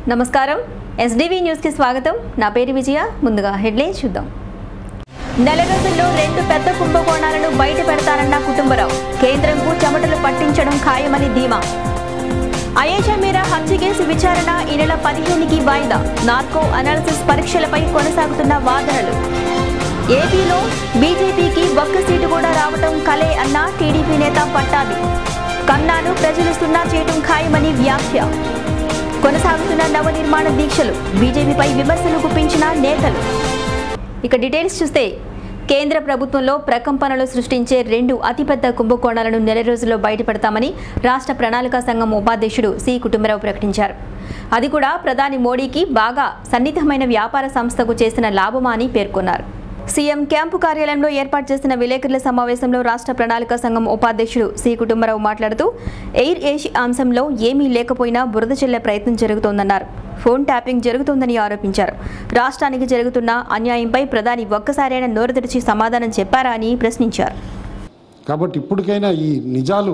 నమస్కారం SDV news కి స్వాగతం నా పేరు విజయ ముందుగా హెడ్లైన్స్ చూద్దాం నెల రోజుల్లో రెండు పెద్ద కుంభకోణాలను బయట పెడతారన్న కుటుంబరావు కేంద్రంకు చెమటలు పట్టించడం ఖాయమని ధీమా అయేషా మీరా హత్య కేసు విచారణ ఈ నెల పదిహేనుకి వాయిదా నార్కో అనాలిసిస్ పరీక్షలపై కొనసాగుతున్న వాదనలు ఏపీలో బీజేపీకి ఒక్క సీటు కూడా రావటం కలే అన్న టీడీపీ నేత పట్టాభి కన్నాను ప్రజలు సున్నా చేయటం ఖాయమని వ్యాఖ్య కొనసాగుతున్న నవనిర్మాణ దీక్షలు బీజేపీపై విమర్శలు గుప్పించిన నేతలు ఇక డీటెయిల్స్ చూస్తే కేంద్ర ప్రభుత్వంలో ప్రకంపనలు సృష్టించే రెండు అతిపెద్ద కుంభకోణాలను నెల రోజుల్లో బయటపెడతామని రాష్ట్ర ప్రణాళికా సంఘం ఉపాధ్యక్షుడు సి కుటుంబరావు ప్రకటించారు అది కూడా ప్రధాని మోడీకి బాగా సన్నిహితమైన వ్యాపార సంస్థకు చేసిన లాభమా అని పేర్కొన్నారు సీఎం క్యాంపు కార్యాలయంలో ఏర్పాటు చేసిన విలేకరుల సమావేశంలో రాష్ట్ర ప్రణాళికా సంఘం ఉపాధ్యక్షుడు సి కుటుంబరావు మాట్లాడుతూ ఎయిర్ ఏషియా అంశంలో ఏమీ లేకపోయినా బురద చెల్లే ప్రయత్నం జరుగుతోందన్నారు ఫోన్ ట్యాపింగ్ జరుగుతోందని ఆరోపించారు రాష్ట్రానికి జరుగుతున్న అన్యాయంపై ప్రధాని ఒక్కసారైనా నోరు తెరిచి సమాధానం చెప్పారా అని ప్రశ్నించారు కాబట్టి ఇప్పటికైనా ఈ నిజాలు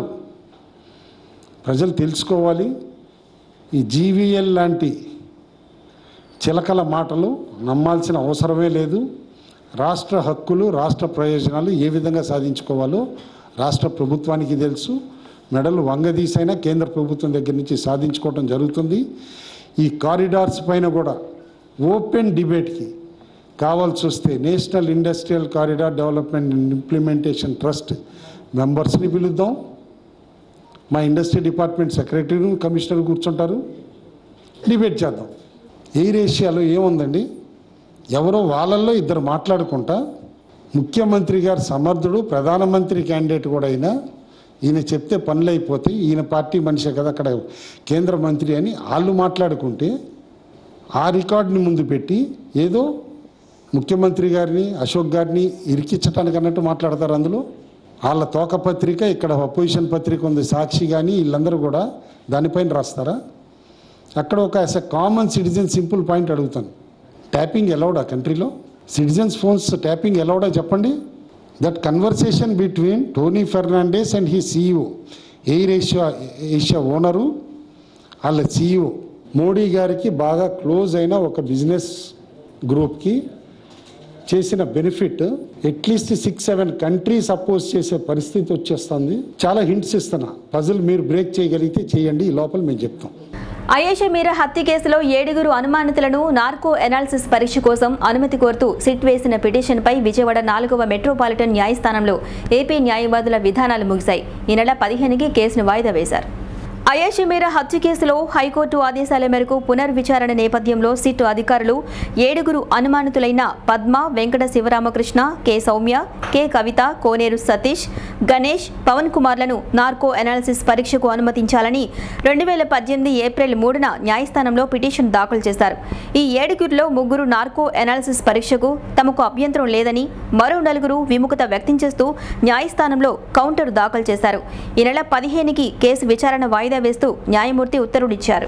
ప్రజలు తెలుసుకోవాలి ఈ జీవీఎల్ లాంటి చిలకల మాటలు నమ్మాల్సిన అవసరమే లేదు రాష్ట్ర హక్కులు రాష్ట్ర ప్రయోజనాలు ఏ విధంగా సాధించుకోవాలో రాష్ట్ర ప్రభుత్వానికి తెలుసు మెడలు వంగదీసైనా కేంద్ర ప్రభుత్వం దగ్గర నుంచి సాధించుకోవడం జరుగుతుంది ఈ కారిడార్స్ పైన కూడా ఓపెన్ డిబేట్కి కావాల్సి వస్తే national industrial corridor development and implementation trust మెంబర్స్ని పిలుద్దాం మా ఇండస్ట్రీ డిపార్ట్మెంట్ సెక్రటరీ కమిషనర్ కూర్చుంటారు డిబేట్ చేద్దాం ఎయిర్ ఏషియాలో ఏముందండి ఎవరో వాళ్ళల్లో ఇద్దరు మాట్లాడుకుంటా ముఖ్యమంత్రి గారు సమర్థుడు ప్రధానమంత్రి క్యాండిడేట్ కూడా అయినా ఈయన చెప్తే పనులు అయిపోతాయి ఈయన పార్టీ మనిషే కదా అక్కడ కేంద్ర మంత్రి అని వాళ్ళు మాట్లాడుకుంటే ఆ రికార్డుని ముందు పెట్టి ఏదో ముఖ్యమంత్రి గారిని అశోక్ గారిని ఇరికించటానికి అన్నట్టు మాట్లాడతారు అందులో వాళ్ళ తోక పత్రిక ఇక్కడ అపోజిషన్ పత్రిక ఉంది సాక్షి కానీ వీళ్ళందరూ కూడా దానిపైన రాస్తారా అక్కడ ఒక as a common citizen simple point అడుగుతాను ట్యాపింగ్ ఎలౌడా కంట్రీలో సిటిజన్స్ ఫోన్స్ ట్యాపింగ్ ఎలౌడా చెప్పండి that conversation between Tony Fernandes and he CEO Air Asia Asia owner వాళ్ళ సీఈఓ మోడీ గారికి బాగా క్లోజ్ అయిన ఒక బిజినెస్ గ్రూప్కి చేసిన benefit at least six seven countries oppose చేసే పరిస్థితి వచ్చేస్తుంది చాలా హింట్స్ ఇస్తున్నా పజిల్ మీరు బ్రేక్ చేయగలిగితే చేయండి ఈ లోపల మేము చెప్తాం అయేషా మీరా హత్య కేసులో ఏడుగురు అనుమానితులను నార్కో ఎనాలిసిస్ పరీక్ష కోసం అనుమతి కోరుతూ సిట్ వేసిన పిటిషన్పై విజయవాడ నాలుగవ మెట్రోపాలిటన్ న్యాయస్థానంలో ఏపీ న్యాయవాదుల విధానాలు ముగిశాయి ఈ నెల పదిహేనుకి కేసును వాయిదా వేశారు అయేషా మీరా హత్య కేసులో హైకోర్టు ఆదేశాల మేరకు పునర్విచారణ నేపథ్యంలో సిట్ అధికారులు ఏడుగురు అనుమానితులైన పద్మ వెంకట శివరామకృష్ణ కె సౌమ్య కె కవిత కోనేరు సతీష్ గణేష్ పవన్ కుమార్లను నార్కో అనాలిసిస్ పరీక్షకు అనుమతించాలని రెండు వేల పద్దెనిమిది ఏప్రిల్ మూడున న్యాయస్థానంలో పిటిషన్ దాఖలు చేశారు ఈ ఏడుగురిలో ముగ్గురు నార్కో అనాలిసిస్ పరీక్షకు తమకు అభ్యంతరం లేదని మరో నలుగురు విముఖత వ్యక్తం చేస్తూ న్యాయస్థానంలో కౌంటర్ దాఖలు చేశారు ఈ నెల పదిహేనుకి కేసు విచారణ వాయిదా వేస్తూ న్యాయమూర్తి ఉత్తర్వులిచ్చారు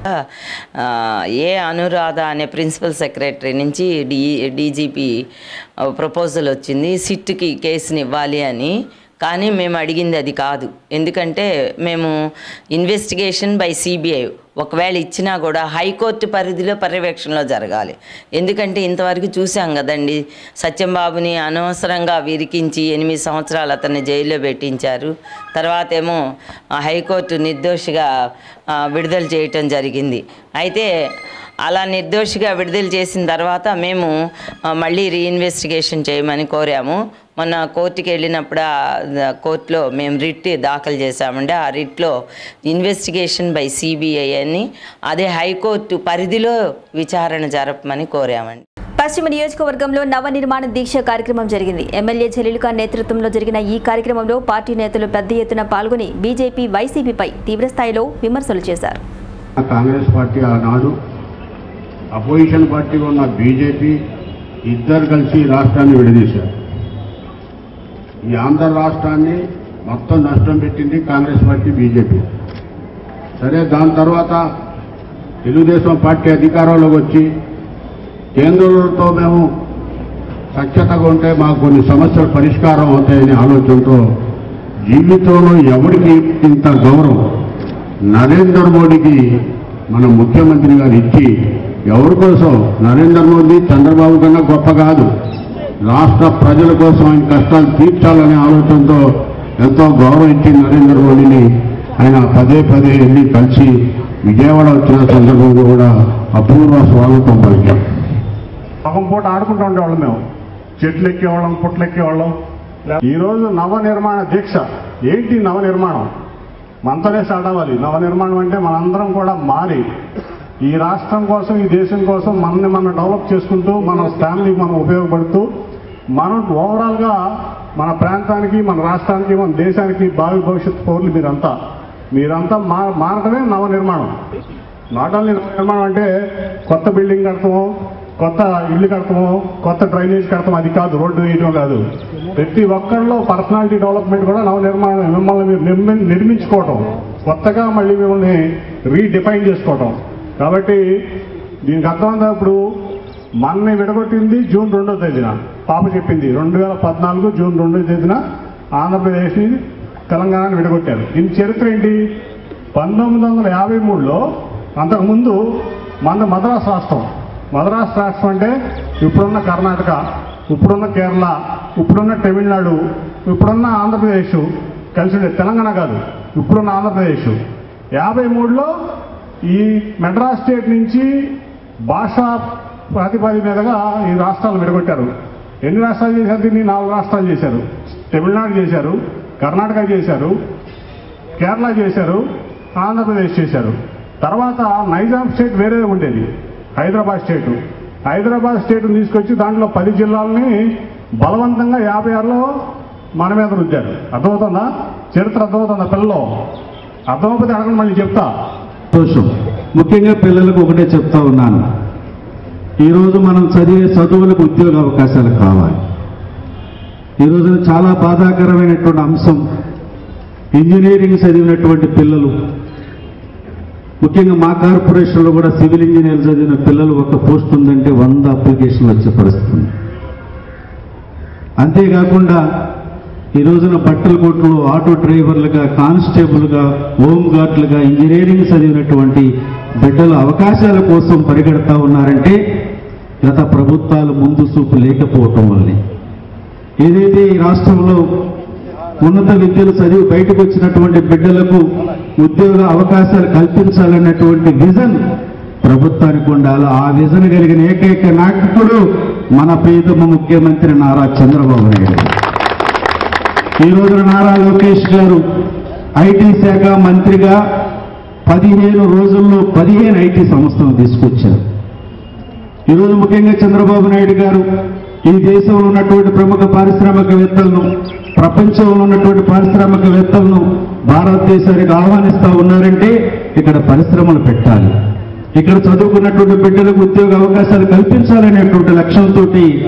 ఆ, ఏ అనురాధ అనే ప్రిన్సిపల్ సెక్రటరీ నుంచి డి డీజీపీ ప్రపోజల్ వచ్చింది సిట్కి కేసుని ఇవ్వాలి అని కానీ మేము అడిగింది అది కాదు ఎందుకంటే మేము ఇన్వెస్టిగేషన్ బై సిబిఐ ఒకవేళ ఇచ్చినా కూడా హైకోర్టు పరిధిలో పర్యవేక్షణలో జరగాలి ఎందుకంటే ఇంతవరకు చూసాం కదండి సత్యంబాబుని అనవసరంగా విరికించి ఎనిమిది సంవత్సరాలు అతన్ని జైల్లో పెట్టించారు తర్వాత ఏమో ఆ, హైకోర్టు నిర్దోషిగా ఆ, విడుదల చేయటం జరిగింది అయితే అలా నిర్దోషిగా విడుదల చేసిన తర్వాత మేము ఆ, మళ్ళీ రీఇన్వెస్టిగేషన్ చేయమని కోరాము మొన్న కోర్టుకి వెళ్ళినప్పుడు ఆ కోర్టులో మేము రిట్ దాఖలు చేశామండి ఆ రిట్లో ఇన్వెస్టిగేషన్ బై సిబిఐ అని అదే హైకోర్టు పరిధిలో విచారణ జరపమని కోరామండి పశ్చిమ నియోజకవర్గంలో నవనిర్మాణ దీక్ష కార్యక్రమం జరిగింది ఎమ్మెల్యే జలీలుకా నేతృత్వంలో జరిగిన ఈ కార్యక్రమంలో పార్టీ నేతలు పెద్ద ఎత్తున పాల్గొని బీజేపీ వైసీపీపై తీవ్రస్థాయిలో విమర్శలు చేశారు కాంగ్రెస్ పార్టీ ఆనాడు అపోజిషన్ పార్టీగా ఉన్న బీజేపీ ఇద్దరు కలిసి రాష్ట్రాన్ని విడదీశారు ఈ ఆంధ్ర రాష్ట్రాన్ని మొత్తం నష్టం పెట్టింది కాంగ్రెస్ పార్టీ బీజేపీ సరే దాని తర్వాత తెలుగుదేశం పార్టీ అధికారంలోకి వచ్చి కేంద్రంతో మేము సఖ్యతగా ఉంటే మాకు కొన్ని సమస్యలు పరిష్కారం అవుతాయనే ఆలోచనతో జీవితంలో ఎవరికి ఇంత గౌరవం నరేంద్ర మోడీకి మన ముఖ్యమంత్రి గారు ఇచ్చి ఎవరి కోసం నరేంద్ర మోదీ చంద్రబాబు కన్నా గొప్ప కాదు రాష్ట్ర ప్రజల కోసం ఆయన కష్టాలు తీర్చాలనే ఆలోచనతో ఎంతో గౌరవం ఇచ్చి నరేంద్ర మోడీని ఆయన పదే పదే వెళ్ళి కలిసి విజయవాడ వచ్చిన సందర్భంగా కూడా అపూర్వ స్వాగతం పలికాం సగం పూట ఆడుకుంటూ ఉండేవాళ్ళం మేము చెట్లు ఎక్కేవాళ్ళం పుట్లు ఎక్కేవాళ్ళం ఈరోజు నవ నిర్మాణ దీక్ష ఏంటి నవ నిర్మాణం మనతోనే స్టార్ట్ అవ్వాలి నవ నిర్మాణం అంటే మనందరం కూడా మారి ఈ రాష్ట్రం కోసం ఈ దేశం కోసం మనల్ని మనం డెవలప్ చేసుకుంటూ మన ఫ్యామిలీకి మనం ఉపయోగపడుతూ మనం ఓవరాల్గా మన ప్రాంతానికి మన రాష్ట్రానికి మన దేశానికి భావి భవిష్యత్ పౌరులు మీరంతా మీరంతా మా మారటమే నవ నిర్మాణం నాట్ ఓన్లీ నిర్మాణం అంటే కొత్త బిల్డింగ్ కడతాము కొత్త ఇల్లు కడతాము కొత్త డ్రైనేజ్ కడతాము అది కాదు రోడ్డు వేయడం కాదు ప్రతి ఒక్కరిలో పర్సనాలిటీ డెవలప్మెంట్ కూడా నవ నిర్మాణం మిమ్మల్ని మీరు నిర్మి- నిర్మించుకోవటం కొత్తగా మళ్ళీ మిమ్మల్ని రీడిఫైన్ చేసుకోవటం కాబట్టి దీనికి అర్థమైందా ఇప్పుడు మన్ని విడగొట్టింది జూన్ రెండో తేదీన పాప చెప్పింది రెండు వేల పద్నాలుగు జూన్ రెండో తేదీన ఆంధ్రప్రదేశ్ని తెలంగాణని విడగొట్టారు దీని చరిత్ర ఏంటి పంతొమ్మిది వందల యాభై మూడులో అంతకుముందు మన మద్రాసు రాష్ట్రం మద్రాసు రాష్ట్రం అంటే ఇప్పుడున్న కర్ణాటక ఇప్పుడున్న కేరళ ఇప్పుడున్న తమిళనాడు ఇప్పుడున్న ఆంధ్రప్రదేశ్ కలిసి ఉండే తెలంగాణ కాదు ఇప్పుడున్న ఆంధ్రప్రదేశ్ యాభై మూడులో ఈ మెడ్రాస్ స్టేట్ నుంచి భాషా ప్రాతిపది మీదుగా ఈ రాష్ట్రాలు విడగొట్టారు ఎన్ని రాష్ట్రాలు చేశారు దీన్ని నాలుగు రాష్ట్రాలు చేశారు తమిళనాడు చేశారు కర్ణాటక చేశారు కేరళ చేశారు ఆంధ్రప్రదేశ్ చేశారు తర్వాత నైజాం స్టేట్ వేరే ఉండేది హైదరాబాద్ స్టేటు హైదరాబాద్ స్టేట్ని తీసుకొచ్చి దాంట్లో పది జిల్లాలని బలవంతంగా యాభై ఆరులో మన మీద రుద్దారు అర్థమవుతుందా చరిత్ర అర్థమవుతుందా పిల్లలు అర్థమైపోతే అడగండి మళ్ళీ చెప్తా సంతోషం ముఖ్యంగా పిల్లలకు ఒకటే చెప్తా ఉన్నాను ఈరోజు మనం చదివే చదువులకు ఉద్యోగ అవకాశాలు కావాలి ఈ రోజున చాలా బాధాకరమైనటువంటి అంశం ఇంజనీరింగ్ చదివినటువంటి పిల్లలు ముఖ్యంగా మా కార్పొరేషన్లో కూడా సివిల్ ఇంజనీర్ చదివిన పిల్లలు ఒక పోస్ట్ ఉందంటే వంద అప్లికేషన్లు వచ్చే పరిస్థితి ఉంది అంతేకాకుండా ఈ రోజున బట్టల కొట్లు ఆటో డ్రైవర్లుగా కానిస్టేబుల్గా హోమ్ గార్డులుగా ఇంజనీరింగ్ చదివినటువంటి బిడ్డల అవకాశాల కోసం పరిగెడతా ఉన్నారంటే గత ప్రభుత్వాలు ముందు చూపు లేకపోవటం వల్లే ఏదైతే ఈ రాష్ట్రంలో ఉన్నత విద్యలు చదివి బయటకు వచ్చినటువంటి బిడ్డలకు ఉద్యోగ అవకాశాలు కల్పించాలన్నటువంటి విజన్ ప్రభుత్వానికి ఉండాలి ఆ విజన్ కలిగిన ఏకైక నాయకుడు మన ప్రియతమ ముఖ్యమంత్రి నారా చంద్రబాబు నాయుడు గారు. ఈ రోజున నారా లోకేష్ గారు ఐటీ శాఖ మంత్రిగా పదిహేను రోజుల్లో పదిహేను ఐటీ సంస్థలు తీసుకొచ్చారు ఈరోజు ముఖ్యంగా చంద్రబాబు నాయుడు గారు ఈ దేశంలో ఉన్నటువంటి ప్రముఖ పారిశ్రామికవేత్తలను ప్రపంచంలో ఉన్నటువంటి పారిశ్రామికవేత్తలను భారతదేశానికి ఆహ్వానిస్తా ఉన్నారంటే ఇక్కడ పరిశ్రమలు పెట్టాలి ఇక్కడ చదువుకున్నటువంటి బిడ్డలకు ఉద్యోగ అవకాశాలు కల్పించాలనేటువంటి లక్ష్యంతో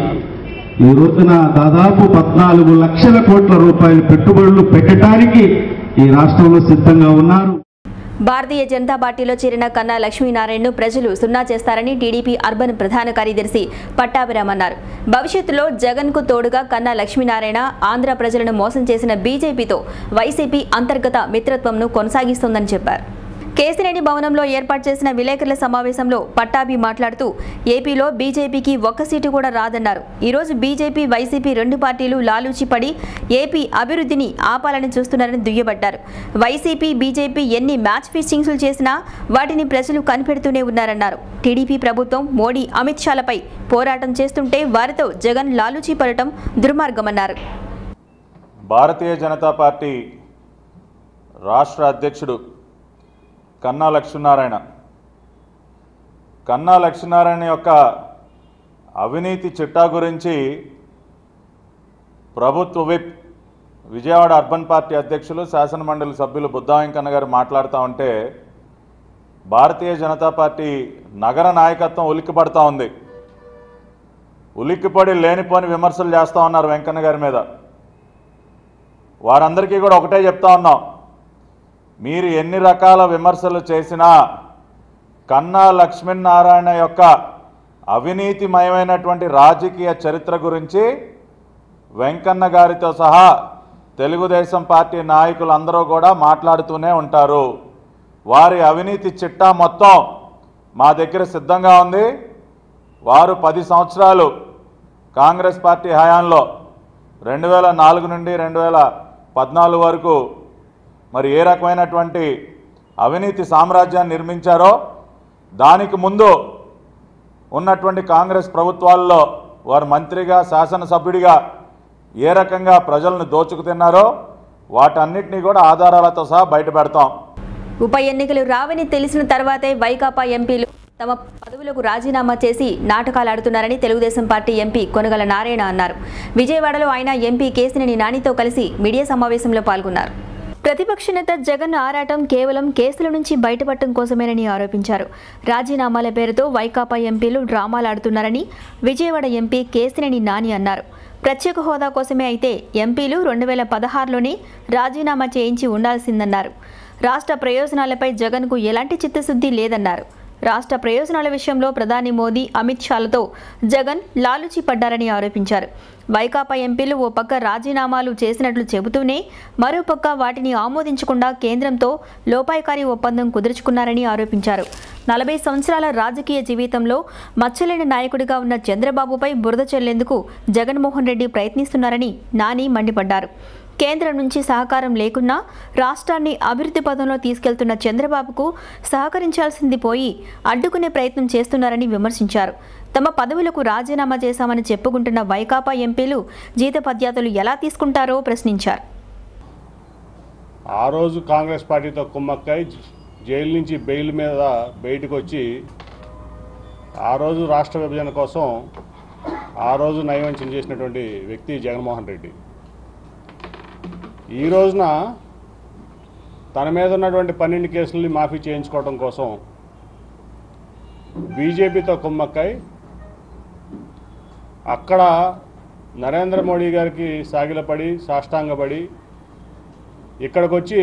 ఈ రోజున దాదాపు పద్నాలుగు లక్షల కోట్ల రూపాయల పెట్టుబడులు పెట్టడానికి ఈ రాష్ట్రంలో సిద్ధంగా ఉన్నారు భారతీయ జనతా పార్టీలో చేరిన కన్నా లక్ష్మీనారాయణను ప్రజలు సున్నా చేస్తారని టీడీపీ అర్బన్ ప్రధాన కార్యదర్శి పట్టాభిరామ్ అన్నారు భవిష్యత్తులో జగన్కు తోడుగా కన్నా లక్ష్మీనారాయణ ఆంధ్ర ప్రజలను మోసం చేసిన బీజేపీతో వైసీపీ అంతర్గత మిత్రత్వంను కొనసాగిస్తోందని చెప్పారు కేసినేని భవనంలో ఏర్పాటు చేసిన విలేకరుల సమావేశంలో పట్టాభి మాట్లాడుతూ ఏపీలో బీజేపీకి ఒక్క సీటు కూడా రాదన్నారు ఈరోజు బీజేపీ వైసీపీ రెండు పార్టీలు లాలూచి పడి ఏపీ అభివృద్ధిని ఆపాలని చూస్తున్నారని దుయ్యబట్టారు వైసీపీ బీజేపీ ఎన్ని మ్యాచ్ ఫిక్సింగ్స్లు చేసినా వాటిని ప్రజలు కనిపెడుతూనే ఉన్నారన్నారు టీడీపీ ప్రభుత్వం మోడీ అమిత్ షాలపై పోరాటం చేస్తుంటే వారితో జగన్ లాలూచి పడటం దుర్మార్గమన్నారు భారతీయ జనతా పార్టీ రాష్ట్ర అధ్యక్షుడు కన్నా లక్ష్మీనారాయణ కన్నా లక్ష్మీనారాయణ యొక్క అవినీతి చిట్టా గురించి ప్రభుత్వ విప్ విజయవాడ అర్బన్ పార్టీ అధ్యక్షులు శాసనమండలి సభ్యులు బుద్ధా వెంకన్న గారు మాట్లాడుతూ ఉంటే భారతీయ జనతా పార్టీ నగర నాయకత్వం ఉలిక్కిపడతా ఉంది ఉలిక్కిపడి లేనిపోని విమర్శలు చేస్తూ ఉన్నారు వెంకన్న గారి మీద వారందరికీ కూడా ఒకటే చెప్తా ఉన్నాం మీరు ఎన్ని రకాల విమర్శలు చేసినా కన్నా లక్ష్మీనారాయణ యొక్క అవినీతిమయమైనటువంటి రాజకీయ చరిత్ర గురించి వెంకన్న గారితో సహా తెలుగుదేశం పార్టీ నాయకులందరూ కూడా మాట్లాడుతూనే ఉంటారు వారి అవినీతి చిట్టా మొత్తం మా దగ్గర సిద్ధంగా ఉంది వారు పది సంవత్సరాలు కాంగ్రెస్ పార్టీ హయాంలో రెండు వేల నాలుగు నుండి రెండు వేల పద్నాలుగు వరకు మరి ఏ రకమైనటువంటి అవినీతి సామ్రాజ్యాన్ని నిర్మించారో దానికి ముందు ఉన్నటువంటి కాంగ్రెస్ ప్రభుత్వాల్లో వారు మంత్రిగా శాసనసభ్యుడిగా ఏ రకంగా ప్రజలను దోచుకు తిన్నారో వాటన్నిటినీ కూడా ఆధారాలతో సహా బయట పెడతాం ఉప ఎన్నికలు రావని తెలిసిన తర్వాతే వైకాపా ఎంపీలు తమ పదవులకు రాజీనామా చేసి నాటకాలు ఆడుతున్నారని తెలుగుదేశం పార్టీ ఎంపీ కొనగల నారాయణ అన్నారు విజయవాడలో ఆయన ఎంపీ కేసినేని నానితో కలిసి మీడియా సమావేశంలో పాల్గొన్నారు ప్రతిపక్ష నేత జగన్ ఆరాటం కేవలం కేసుల నుంచి బయటపడటం కోసమేనని ఆరోపించారు రాజీనామాల పేరుతో వైకాపా ఎంపీలు డ్రామాలు ఆడుతున్నారని విజయవాడ ఎంపీ కేసినేని నాని అన్నారు ప్రత్యేక హోదా కోసమే అయితే ఎంపీలు రెండు వేల పదహారులోనే రాజీనామా చేయించి ఉండాల్సిందన్నారు రాష్ట్ర ప్రయోజనాలపై జగన్కు ఎలాంటి చిత్తశుద్ధి లేదన్నారు రాష్ట్ర ప్రయోజనాల విషయంలో ప్రధాని మోదీ అమిత్ షాలతో జగన్ లాలుచి పడ్డారని ఆరోపించారు వైకాపా ఎంపీలు ఓ పక్క రాజీనామాలు చేసినట్లు చెబుతూనే మరోపక్క వాటిని ఆమోదించకుండా కేంద్రంతో లోపాయకారి ఒప్పందం కుదుర్చుకున్నారని ఆరోపించారు నలభై సంవత్సరాల రాజకీయ జీవితంలో మచ్చలేని నాయకుడిగా ఉన్న చంద్రబాబుపై బురద చెల్లేందుకు జగన్మోహన్ రెడ్డి ప్రయత్నిస్తున్నారని నాని మండిపడ్డారు కేంద్రం నుంచి సహకారం లేకున్నా రాష్ట్రాన్ని అభివృద్ధి పదంలో తీసుకెళ్తున్న చంద్రబాబుకు సహకరించాల్సింది పోయి అడ్డుకునే ప్రయత్నం చేస్తున్నారని విమర్శించారు తమ పదవులకు రాజీనామా చేశామని చెప్పుకుంటున్న వైకాపా ఎంపీలు జీతపద్యాతులు ఎలా తీసుకుంటారో ప్రశ్నించారు ఆ రోజు కాంగ్రెస్ పార్టీతో కుమ్మక్కై జైలు నుంచి బెయిల్ మీద బయటకు వచ్చి ఆ రోజు రాష్ట్ర విభజన కోసం ఆ రోజు నయవంచన చేసినటువంటి వ్యక్తి జగన్మోహన్ రెడ్డి ఈ రోజున తన మీద ఉన్నటువంటి పన్నెండు కేసుల్ని మాఫీ చేయించుకోవడం కోసం బీజేపీతో కుమ్మక్కై అక్కడ నరేంద్ర మోడీ గారికి సాగిలపడి సాష్టాంగపడి ఇక్కడికి వచ్చి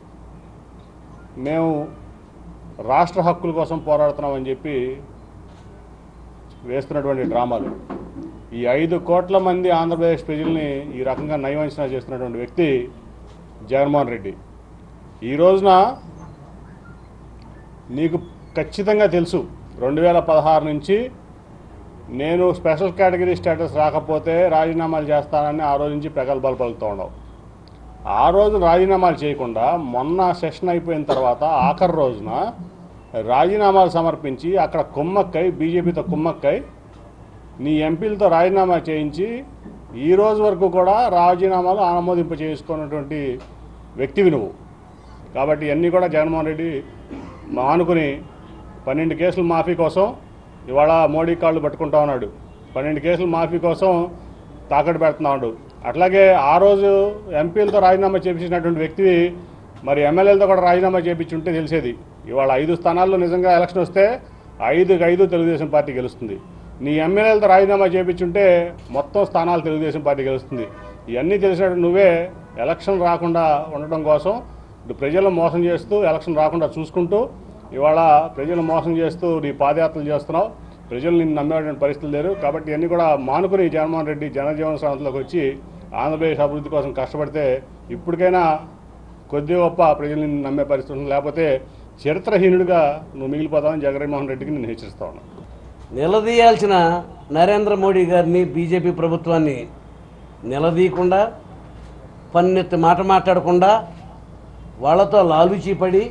మేము రాష్ట్ర హక్కుల కోసం పోరాడుతున్నామని చెప్పి వేస్తున్నటువంటి డ్రామాలు ఈ ఐదు కోట్ల మంది ఆంధ్రప్రదేశ్ ప్రజల్ని ఈ రకంగా నయవంచన చేస్తున్నటువంటి వ్యక్తి జగన్మోహన్ రెడ్డి ఈ రోజున నీకు ఖచ్చితంగా తెలుసు రెండు వేల పదహారు నుంచి నేను స్పెషల్ కేటగిరీ స్టేటస్ రాకపోతే రాజీనామాలు చేస్తానని ఆ రోజు నుంచి ప్రగల్భాలు పలుకుతూ ఉండవు ఆ రోజు రాజీనామాలు చేయకుండా మొన్న సెషన్ అయిపోయిన తర్వాత ఆఖరి రోజున రాజీనామాలు సమర్పించి అక్కడ కుమ్మక్కై బీజేపీతో కుమ్మక్కై నీ ఎంపీలతో రాజీనామా చేయించి ఈ రోజు వరకు కూడా రాజీనామాలు ఆమోదింప చేసుకున్నటువంటి వ్యక్తివి నువ్వు కాబట్టి ఇవన్నీ కూడా జగన్మోహన్ రెడ్డి మానుకుని పన్నెండు కేసులు మాఫీ కోసం ఇవాళ మోడీ కాళ్ళు పట్టుకుంటా ఉన్నాడు పన్నెండు కేసులు మాఫీ కోసం తాకట్టు పెడుతున్నాడు అట్లాగే ఆ రోజు ఎంపీలతో రాజీనామా చేపించినటువంటి వ్యక్తి మరి ఎమ్మెల్యేలతో కూడా రాజీనామా చేపించుంటే తెలిసేది ఇవాళ ఐదు స్థానాల్లో నిజంగా ఎలక్షన్ వస్తే ఐదుకి ఐదు తెలుగుదేశం పార్టీ గెలుస్తుంది నీ ఎమ్మెల్యేలతో రాజీనామా చేపించుంటే మొత్తం స్థానాలు తెలుగుదేశం పార్టీ గెలుస్తుంది ఇవన్నీ తెలిసినట్టు నువ్వే ఎలక్షన్ రాకుండా ఉండటం కోసం ఇటు ప్రజలను మోసం చేస్తూ ఎలక్షన్ రాకుండా చూసుకుంటూ ఇవాళ ప్రజలను మోసం చేస్తూ నీ పాదయాత్రలు చేస్తున్నావు ప్రజలు నిన్ను నమ్మేటువంటి పరిస్థితులు లేరు కాబట్టి ఇవన్నీ కూడా మానుకుని జగన్మోహన్ రెడ్డి జనజీవన శ్రాంతిలోకి వచ్చి ఆంధ్రప్రదేశ్ అభివృద్ధి కోసం కష్టపడితే ఇప్పటికైనా కొద్ది గొప్ప ప్రజలు నిన్ను నమ్మే పరిస్థితి ఉంది లేకపోతే చరిత్రహీనుడిగా నువ్వు మిగిలిపోతావని జగన్మోహన్ రెడ్డికి నేను హెచ్చరిస్తా ఉన్నాను నిలదీయాల్సిన నరేంద్ర మోడీ గారిని బీజేపీ ప్రభుత్వాన్ని నిలదీయకుండా పన్నెత్తి మాట మాట్లాడకుండా వాళ్ళతో లాలూచీపడి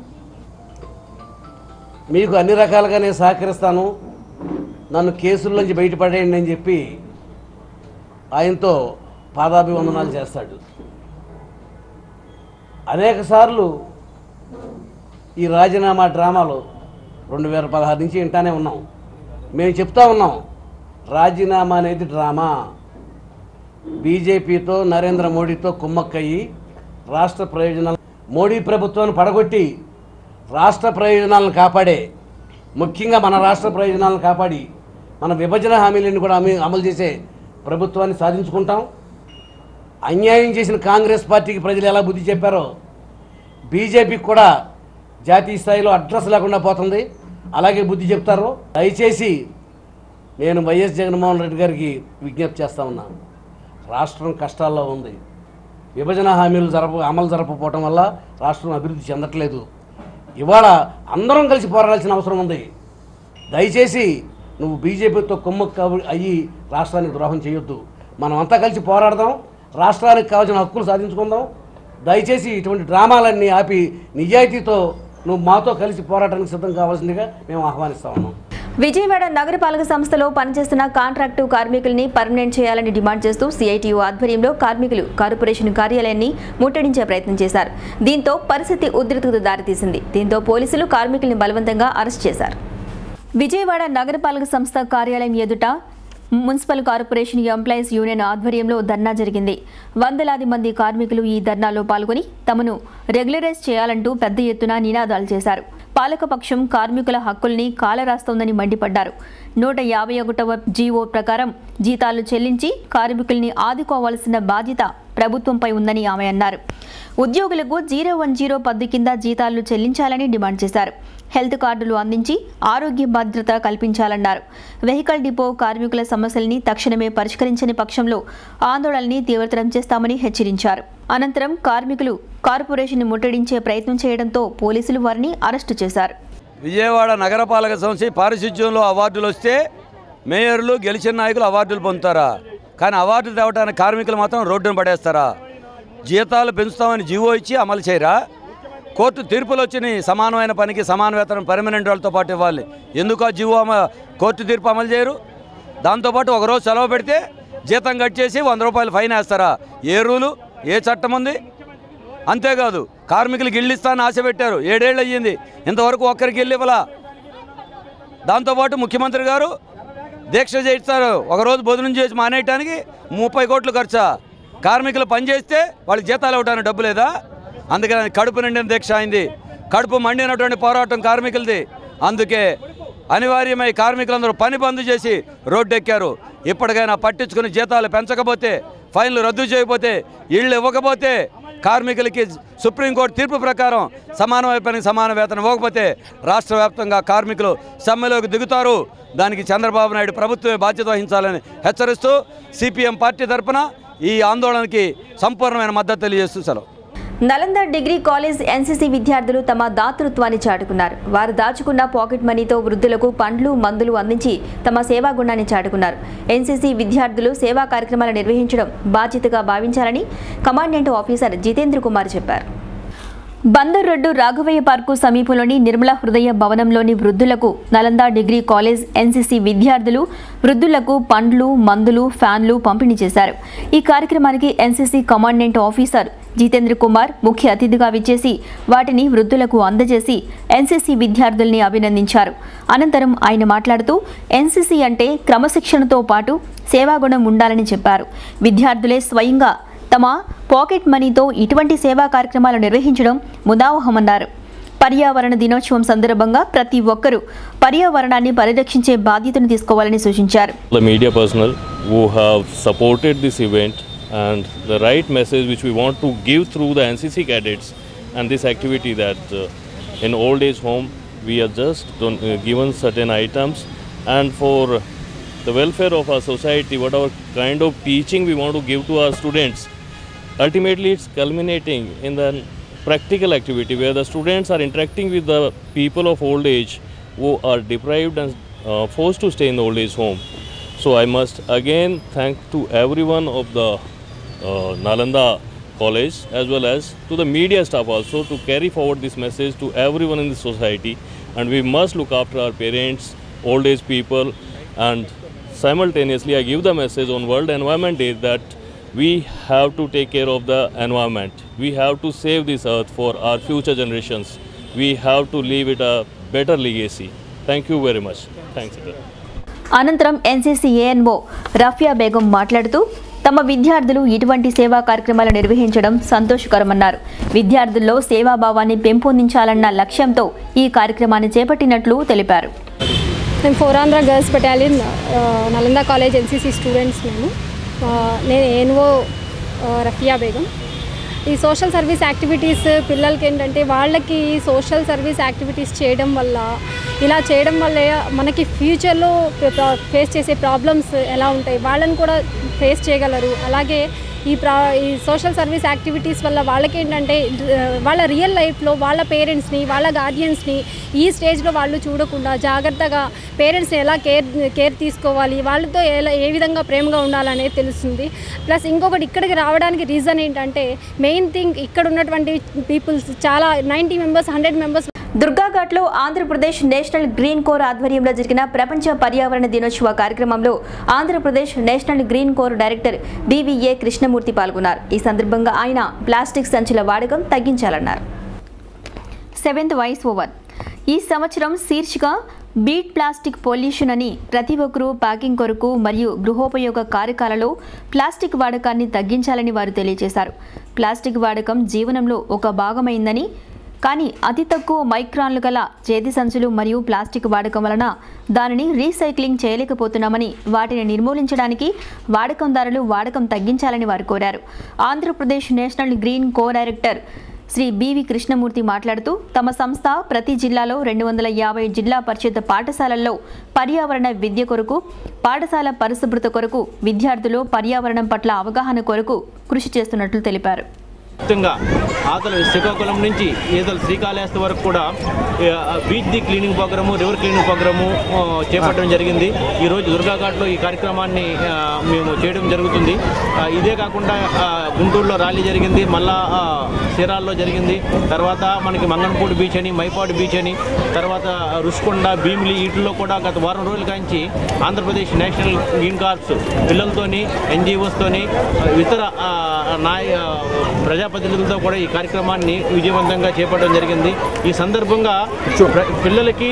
మీకు అన్ని రకాలుగా నేను సహకరిస్తాను నన్ను కేసుల్లోంచి బయటపడేయండి అని చెప్పి ఆయనతో పాదాభివందనాలు చేస్తాడు అనేక సార్లు ఈ రాజీనామా డ్రామాలు రెండు వేల పదహారు నుంచి వింటానే ఉన్నాం మేము చెప్తా ఉన్నాం రాజీనామా అనేది డ్రామా బీజేపీతో నరేంద్ర మోడీతో కుమ్మక్కయ్యి రాష్ట్ర ప్రయోజనాలు మోడీ ప్రభుత్వాన్ని పడగొట్టి రాష్ట్ర ప్రయోజనాలను కాపాడే ముఖ్యంగా మన రాష్ట్ర ప్రయోజనాలను కాపాడి మన విభజన హామీలను కూడా అమలు అమలు చేసే ప్రభుత్వాన్ని సాధించుకుంటాం అన్యాయం చేసిన కాంగ్రెస్ పార్టీకి ప్రజలు ఎలా బుద్ధి చెప్పారో బీజేపీకి కూడా జాతీయ స్థాయిలో అడ్రస్ లేకుండా పోతుంది అలాగే బుద్ధి చెప్తారు దయచేసి నేను వైఎస్ జగన్మోహన్ రెడ్డి గారికి విజ్ఞప్తి చేస్తా ఉన్నాను రాష్ట్రం కష్టాల్లో ఉంది విభజన హామీలు జరప అమలు జరపకపోవటం వల్ల రాష్ట్రం అభివృద్ధి చెందట్లేదు ఇవాళ అందరం కలిసి పోరాడాల్సిన అవసరం ఉంది దయచేసి నువ్వు బీజేపీతో కుమ్మక్క అయ్యి రాష్ట్రానికి ద్రోహం చేయొద్దు మనం అంతా కలిసి పోరాడదాం రాష్ట్రానికి కావాల్సిన హక్కులు సాధించుకుందాం దయచేసి ఇటువంటి డ్రామాలన్నీ ఆపి నిజాయితీతో నువ్వు మాతో కలిసి పోరాటానికి సిద్ధం కావాల్సిందిగా మేము ఆహ్వానిస్తా ఉన్నాం విజయవాడ నగరపాలక సంస్థలో పనిచేస్తున్న కాంట్రాక్టు కార్మికుల్ని పర్మనెంట్ చేయాలని డిమాండ్ చేస్తూ సిఐటియు ఆధ్వర్యంలో కార్మికులు కార్పొరేషన్ కార్యాలయాన్ని ముట్టడించే ప్రయత్నం చేశారు దీంతో పరిస్థితి ఉద్రిక్తత దారితీసింది దీంతో పోలీసులు కార్మికుల్ని బలవంతంగా అరెస్ట్ చేశారు విజయవాడ నగరపాలక సంస్థ కార్యాలయం ఎదుట మున్సిపల్ కార్పొరేషన్ ఎంప్లాయీస్ యూనియన్ ఆధ్వర్యంలో ధర్నా జరిగింది వందలాది మంది కార్మికులు ఈ ధర్నాలో పాల్గొని తమను రెగ్యులరైజ్ చేయాలంటూ పెద్ద ఎత్తున నినాదాలు చేశారు పాలకపక్షం కార్మికుల హక్కుల్ని కాలరాస్తోందని మండిపడ్డారు నూట యాభై ఒకటవ జీవో ప్రకారం జీతాలు చెల్లించి కార్మికుల్ని ఆదుకోవాల్సిన బాధ్యత ప్రభుత్వంపై ఉందని ఆమె అన్నారు ఉద్యోగులకు జీరో వన్ జీరో పద్దు కింద జీతాలు చెల్లించాలని డిమాండ్ చేశారు హెల్త్ కార్డులు అందించి ఆరోగ్య భద్రత కల్పించాలన్నారు వెహికల్ డిపో కార్మికుల సమస్యల్ని తక్షణమే పరిష్కరించని పక్షంలో ఆందోళనని తీవ్రతరం చేస్తామని హెచ్చరించారు అనంతరం కార్మికులు కార్పొరేషన్ ముట్టడించే ప్రయత్నం చేయడంతో పోలీసులు వారిని అరెస్టు చేశారు విజయవాడ నగరపాలక సంస్థ పారిశుధ్యంలో అవార్డులు వస్తే మేయర్లు గెలిచిన నాయకులు అవార్డులు పొందుతారా కానీ అవార్డు తేవడానికి కార్మికులు మాత్రం రోడ్డును పడేస్తారా జీతాలు పెంచుతామని జీవో ఇచ్చి అమలు చేయరా కోర్టు తీర్పులు వచ్చినాయి సమానమైన పనికి సమాన వేతనం పర్మనెంట్ వాళ్ళతో పాటు ఇవ్వాలి ఎందుకు ఆ జీవో అమ కోర్టు తీర్పు అమలు చేయరు దాంతోపాటు ఒకరోజు సెలవు పెడితే జీతం కట్ చేసి వంద రూపాయలు ఫైన్ వేస్తారా ఏ రూలు ఏ చట్టం ఉంది అంతేకాదు కార్మికులకు ఇళ్ళు ఇస్తానని ఆశ పెట్టారు ఏడేళ్ళు అయ్యింది ఇంతవరకు ఒక్కరికి ఇల్లు ఇవ్వలా దాంతోపాటు ముఖ్యమంత్రి గారు దీక్ష చేయిస్తారు ఒకరోజు భోజనం చేసి మానేయటానికి ముప్పై కోట్లు ఖర్చా కార్మికులు పనిచేస్తే వాళ్ళకి జీతాలు ఇవ్వడానికి డబ్బు లేదా అందుకని కడుపు నిండిన దీక్ష అయింది కడుపు మండినటువంటి పోరాటం కార్మికులది అందుకే అనివార్యమై కార్మికులందరూ పని బంద్ చేసి రోడ్డు ఎక్కారు ఇప్పటికైనా పట్టించుకుని జీతాలు పెంచకపోతే ఫైన్లు రద్దు చేయకపోతే ఇళ్ళు ఇవ్వకపోతే కార్మికులకి సుప్రీంకోర్టు తీర్పు ప్రకారం సమానమైన పనికి సమాన వేతనం ఇవ్వకపోతే రాష్ట్ర వ్యాప్తంగా కార్మికులు సమ్మెలోకి దిగుతారు దానికి చంద్రబాబు నాయుడు ప్రభుత్వమే బాధ్యత వహించాలని హెచ్చరిస్తూ సిపిఎం పార్టీ తరఫున ఈ ఆందోళనకి సంపూర్ణమైన మద్దతు తెలియజేస్తూ సెలవు నలంద డిగ్రీ కాలేజ్ ఎన్సీసీ విద్యార్థులు తమ దాతృత్వాన్ని చాటుకున్నారు వారు దాచుకున్న పాకెట్ మనీతో వృద్ధులకు పండ్లు మందులు అందించి తమ సేవా గుణాన్ని చాటుకున్నారు ఎన్సీసీ విద్యార్థులు సేవా కార్యక్రమాలు నిర్వహించడం బాధ్యతగా భావించాలని కమాండెంట్ ఆఫీసర్ జితేంద్ర కుమార్ చెప్పారు బందర్ రోడ్డు రాఘవయ్య పార్కు సమీపంలోని నిర్మల హృదయ భవనంలోని వృద్ధులకు నలంద డిగ్రీ కాలేజ్ ఎన్సీసీ విద్యార్థులు వృద్ధులకు పండ్లు మందులు ఫ్యాన్లు పంపిణీ చేశారు ఈ కార్యక్రమానికి NCC commandant officer Jitendra Kumar ముఖ్య అతిథిగా విచ్చేసి వాటిని వృద్ధులకు అందజేసి ఎన్సీసీ విద్యార్థుల్ని అభినందించారు అనంతరం ఆయన మాట్లాడుతూ ఎన్సీసీ అంటే క్రమశిక్షణతో పాటు సేవాగుణం ఉండాలని చెప్పారు విద్యార్థులే స్వయంగా తమ పాకెట్ మనీతో ఇటువంటి సేవా కార్యక్రమాలు నిర్వహించడం ముదావహమన్నారు పర్యావరణ దినోత్సవం సందర్భంగా ప్రతి ఒక్కరూ పర్యావరణాన్ని పరిరక్షించే బాధ్యతను తీసుకోవాలని సూచించారు the media personnel who have supported this event and the right message which we want to give through the NCC cadets and this activity that uh, in old age home we are just don- uh, given certain items and for the welfare of our society whatever kind of teaching we want to give to our students ultimately it's culminating in the practical activity where the students are interacting with the people of old age who are deprived and uh, forced to stay in the old age home. So I must again thank to everyone of the uh, Nalanda college as well as to the media staff also to carry forward this message to everyone in the society and we must look after our parents, old age people and simultaneously I give the message on World Environment Day that we have to take care of the environment. We have to save this earth for our future generations. We have to leave it a better legacy. Thank you very much. Thanks. Sir. అనంతరం NCC ANO Rafia Begum మాట్లాడుతూ తమ విద్యార్థులు ఇటువంటి సేవా కార్యక్రమాలు నిర్వహించడం సంతోషకరమన్నారు విద్యార్థుల్లో సేవాభావాన్ని పెంపొందించాలన్న లక్ష్యంతో ఈ కార్యక్రమాన్ని చేపట్టినట్లు తెలిపారు మేము ఫోర్ ఆంధ్ర గర్ల్స్ బెటాలియన్ ఆ, నలంద కాలేజ్ ఎన్సీసీ స్టూడెంట్స్ మేము ఆ, నేను ఏనువో రఫియా బేగం ఈ సోషల్ సర్వీస్ యాక్టివిటీస్ పిల్లలకి ఏంటంటే వాళ్ళకి సోషల్ సర్వీస్ యాక్టివిటీస్ చేయడం వల్ల ఇలా చేయడం వల్ల మనకి ఫ్యూచర్లో ఫేస్ చేసే ప్రాబ్లమ్స్ ఎలా ఉంటాయి వాళ్ళని కూడా ఫేస్ చేయగలరు అలాగే ఈ ప్రా ఈ సోషల్ సర్వీస్ యాక్టివిటీస్ వల్ల వాళ్ళకి ఏంటంటే వాళ్ళ రియల్ లైఫ్లో వాళ్ళ పేరెంట్స్ని వాళ్ళ గార్డియన్స్ని ఈ స్టేజ్లో వాళ్ళు చూడకుండా జాగ్రత్తగా పేరెంట్స్ని ఎలా కేర్ కేర్ తీసుకోవాలి వాళ్ళతో ఎలా ఏ విధంగా ప్రేమగా ఉండాలనేది తెలుస్తుంది ప్లస్ ఇంకొకటి ఇక్కడికి రావడానికి రీజన్ ఏంటంటే మెయిన్ థింగ్ ఇక్కడ ఉన్నటువంటి పీపుల్స్ చాలా నైంటీ మెంబర్స్ హండ్రెడ్ మెంబర్స్ దుర్గాఘాట్లో ఆంధ్రప్రదేశ్ నేషనల్ గ్రీన్ కోర్ ఆధ్వర్యంలో జరిగిన ప్రపంచ పర్యావరణ దినోత్సవ కార్యక్రమంలో Andhra Pradesh national green corps director DVA Krishnamurthy పాల్గొన్నారు ఈ సందర్భంగా ఆయన ప్లాస్టిక్ సంచుల వాడకం తగ్గించాలన్నారు సెవెంత్ వాయిస్ ఓవర్ ఈ సంవత్సరం శీర్షిక బీట్ ప్లాస్టిక్ పొల్యూషన్ అని ప్రతి ఒక్కరూ ప్యాకింగ్ కొరకు మరియు గృహోపయోగ కారకాలలో ప్లాస్టిక్ వాడకాన్ని తగ్గించాలని వారు తెలియజేశారు ప్లాస్టిక్ వాడకం జీవనంలో ఒక భాగమైందని కానీ అతి తక్కువ మైక్రాన్లు గల చేతి సంచులు మరియు ప్లాస్టిక్ వాడకం వలన దానిని రీసైక్లింగ్ చేయలేకపోతున్నామని వాటిని నిర్మూలించడానికి వాడకందారులు వాడకం తగ్గించాలని వారు కోరారు ఆంధ్రప్రదేశ్ నేషనల్ గ్రీన్ కో డైరెక్టర్ శ్రీ బివి కృష్ణమూర్తి మాట్లాడుతూ తమ సంస్థ ప్రతి జిల్లాలో రెండు వందల యాభై జిల్లా పరిషత్ పాఠశాలల్లో పర్యావరణ విద్య కొరకు పాఠశాల పరిశుభ్రత కొరకు విద్యార్థులు పర్యావరణం పట్ల అవగాహన కొరకు కృషి చేస్తున్నట్లు తెలిపారు మొత్తంగా ఆతల శ్రీకాకుళం నుంచి ఈతల శ్రీకాళహస్తి వరకు కూడా ఆ, beach the cleaning programme river cleaning programme ఆ, చేపట్టడం జరిగింది ఈరోజు దుర్గాఘాట్లో ఈ కార్యక్రమాన్ని ఆ, మేము చేయడం జరుగుతుంది ఆ, ఇదే కాకుండా ఆ, గుంటూరులో ర్యాలీ జరిగింది మళ్ళా ఆ, చీరాల్లో జరిగింది తర్వాత మనకి మంగనపూడి బీచ్ అని మైపాడు బీచ్ అని తర్వాత రుషికొండ భీమిలి వీటిల్లో కూడా గత వారం రోజుల కాంచి ఆంధ్రప్రదేశ్ నేషనల్ గ్రీన్ కార్ప్స్ పిల్లలతోని ఎన్జిఓస్తోని ఇతర ఆ, నాయ ప్రజాప్రతినిధులతో కూడా ఈ కార్యక్రమాన్ని విజయవంతంగా చేపట్టడం జరిగింది ఈ సందర్భంగా ప్ర- పిల్లలకి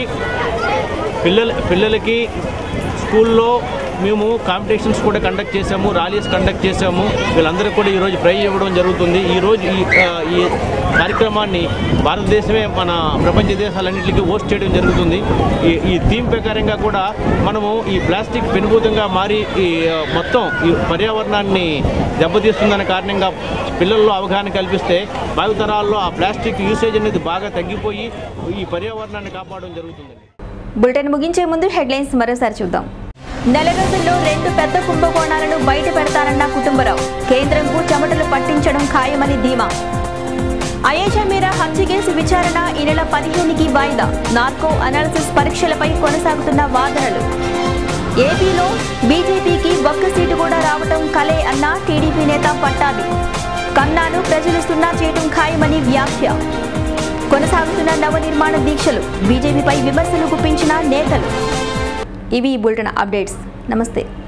పిల్లల పిల్లలకి స్కూల్లో మేము కాంపిటీషన్స్ కూడా కండక్ట్ చేసాము ర్యాలీస్ కండక్ట్ చేసాము వీళ్ళందరూ కూడా ఈరోజు ప్రైజ్ ఇవ్వడం జరుగుతుంది ఈరోజు ఈ ఆ, ఈ కార్యక్రమాన్ని భారతదేశమే మన ప్రపంచ దేశాలన్నింటికి హోస్ట్ చేయడం జరుగుతుంది ఈ ఈ థీమ్ ప్రకారంగా కూడా మనము ఈ ప్లాస్టిక్ పెనుభూతంగా మారి ఈ ఆ, మొత్తం ఈ పర్యావరణాన్ని దెబ్బతీస్తుందనే కారణంగా పిల్లల్లో అవగాహన కల్పిస్తే భావితరాల్లో ఆ ప్లాస్టిక్ యూసేజ్ అనేది బాగా తగ్గిపోయి ఈ పర్యావరణాన్ని కాపాడడం జరుగుతుంది బులెటిన్ ముగించే ముందు హెడ్లైన్స్ మరోసారి చూద్దాం నెల రోజుల్లో రెండు పెద్ద కుంభకోణాలను బయట పెడతారన్న కుటుంబరావు కేంద్రంకు చెమటలు పట్టించడం ఖాయమని ధీమా అయేషా మీరా హత్య కేసు విచారణ ఈ నెల పదిహేనుకి వాయిదా నార్కో అనాలిసిస్ పరీక్షలపై కొనసాగుతున్న వాదనలు ఏపీలో బీజేపీకి ఒక్క సీటు కూడా రావటం కలే అన్న టీడీపీ నేత పట్టాభి కన్నాను ప్రజలు సున్నా చేయటం ఖాయమని వ్యాఖ్య కొనసాగుతున్న నవనిర్మాణ దీక్షలు బీజేపీపై విమర్శలు గుప్పించిన నేతలు ఇవి ఈ బులెటిన్ అప్డేట్స్ నమస్తే